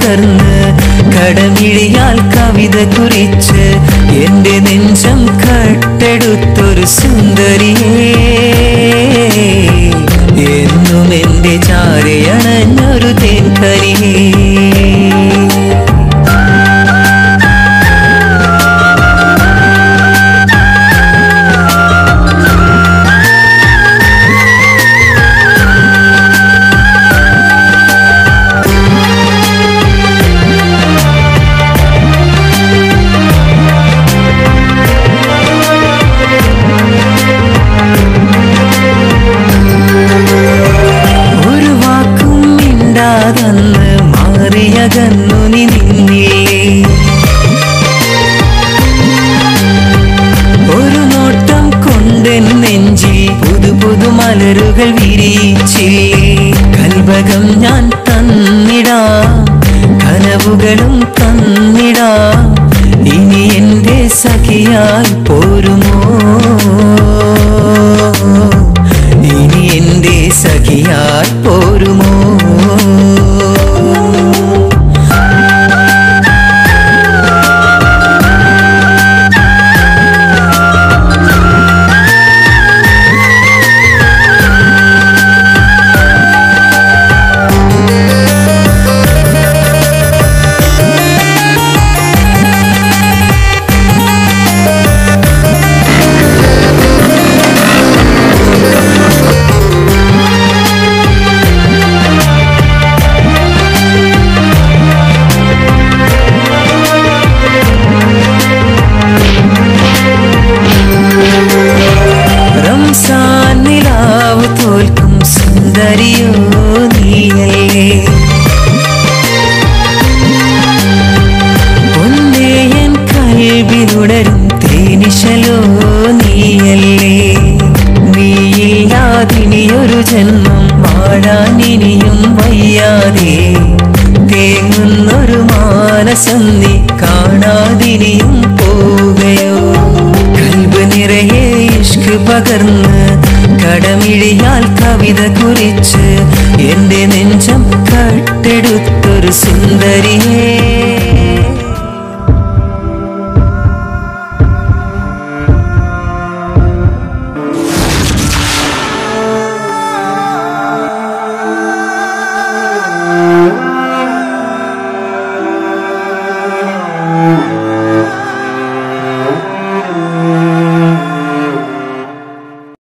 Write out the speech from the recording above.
പകർന്ന് കടമിഴിയാൽ കവിത കുറിച്ച് എന്റെ നെഞ്ചം കട്ടെടുത്തൊരു സുന്ദരിയേ എന്നും എന്റെ ചാരയണഞ്ഞൊരു തേൻകരിയേ ഒരു വാക്കും മിണ്ടാതന്ന് മാറിയകന്നു നീ നിന്നില്ലേ ഒരു നോട്ടം കൊണ്ടെൻ നെഞ്ചിൽ പുതു പുതു മലരുകൾ വിരിച്ചില്ലേ കൽവകം ഞാൻ തന്നിടാ കനവുകളും തന്നിടാ ഇനി എന്റെ സഖിയായി പോരുമോ ഇനി എന്റെ സഖിയായി പോരുമോ റംസാൻ നിലാവ് തോൽക്കും സുന്ദരിയോ നീയല്ലേ ഒന്നേയൻ കൽവിലുടരും തേനിശലോ നീയല്ലേ നീയില്ലാതിനിയൊരു ജന്മം വാഴാനിനിയും വയ്യാതെ തേങ്ങുന്നൊരു മാനസം നീ കാണാതിനിയും പോവുകയോ കൽബ് നിറയെ ഇഷ്ക് പകർന്ന് കടമിഴിയാൽ കവിത കുറിച്ച് എന്റെ നെഞ്ചം കട്ടെടുത്തൊരു സുന്ദരിയേ